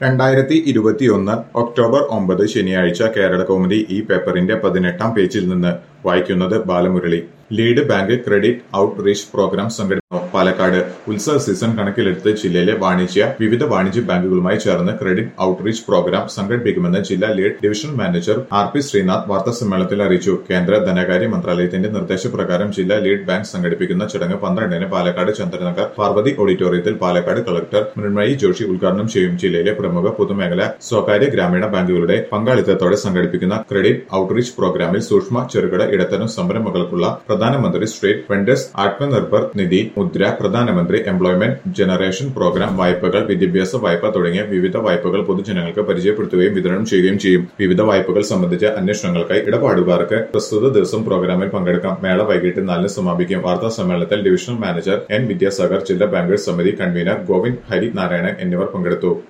രണ്ടായിരത്തി ഇരുപത്തിയൊന്ന് ഒക്ടോബർ ഒമ്പത് ശനിയാഴ്ച കേരള കൗമുദി ഈ പേപ്പറിന്റെ പതിനെട്ടാം പേജിൽ നിന്ന് വായിക്കുന്നത് Balamurali lead bank credit outreach programme സംഘടിപ്പിച്ചു പാലക്കാട് ഉത്സവ സീസൺ കണക്കിലെടുത്ത് ജില്ലയിലെ വാണിജ്യ വിവിധ വാണിജ്യ ബാങ്കുകളുമായി ചേർന്ന് ക്രെഡിറ്റ് ഔട്ട് റീച്ച് പ്രോഗ്രാം സംഘടിപ്പിക്കുമെന്ന് ജില്ലാ lead divisional manager R P Sreenath വാർത്താസമ്മേളനത്തിൽ അറിയിച്ചു കേന്ദ്ര ധനകാര്യ മന്ത്രാലയത്തിന്റെ നിർദ്ദേശപ്രകാരം ജില്ലാ ലീഡ് ബാങ്ക് സംഘടിപ്പിക്കുന്ന ചടങ്ങ് പന്ത്രണ്ടിന് പാലക്കാട് ചന്ദ്രനഗർ പാർവതി ഓഡിറ്റോറിയത്തിൽ പാലക്കാട് കളക്ടർ മൃണ്മയി ജോഷി ഉദ്ഘാടനം ചെയ്യും ജില്ലയിലെ പ്രമുഖ പൊതുമേഖല സ്വകാര്യ ഗ്രാമീണ ബാങ്കുകളുടെ പങ്കാളിത്തത്തോടെ സംഘടിപ്പിക്കുന്ന ക്രെഡിറ്റ് ഔട്ട്റീച്ച് പ്രോഗ്രാമിൽ സൂക്ഷ്മ ചെറുകിട ഇടത്തരം സംരംഭങ്ങൾക്കുള്ള പ്രധാനമന്ത്രി സ്ട്രീറ്റ് വെൻഡേഴ്സ് ആത്മനിർഭർ നിധി മുദ്ര പ്രധാനമന്ത്രി എംപ്ലോയ്മെന്റ് ജനറേഷൻ പ്രോഗ്രാം വായ്പകൾ വിദ്യാഭ്യാസ വായ്പ തുടങ്ങിയ വിവിധ വായ്പകൾ പൊതുജനങ്ങൾക്ക് പരിചയപ്പെടുത്തുകയും വിതരണം ചെയ്യുകയും ചെയ്യും വിവിധ വായ്പകൾ സംബന്ധിച്ച അന്വേഷണങ്ങൾക്കായി ഇടപാടുകാർക്ക് പ്രസ്തുത ദിവസം പ്രോഗ്രാമിൽ പങ്കെടുക്കാം മേള വൈകിട്ട് നാലിന് സമാപിക്കും വാർത്താ സമ്മേളനത്തിൽ ഡിവിഷണൽ മാനേജർ എൻ വിദ്യാസാഗർ ജില്ലാ ബാങ്കേഴ്സ് സമിതി കൺവീനർ ഗോവിന്ദ് ഹരി നാരായണൻ എന്നിവർ പങ്കെടുത്തു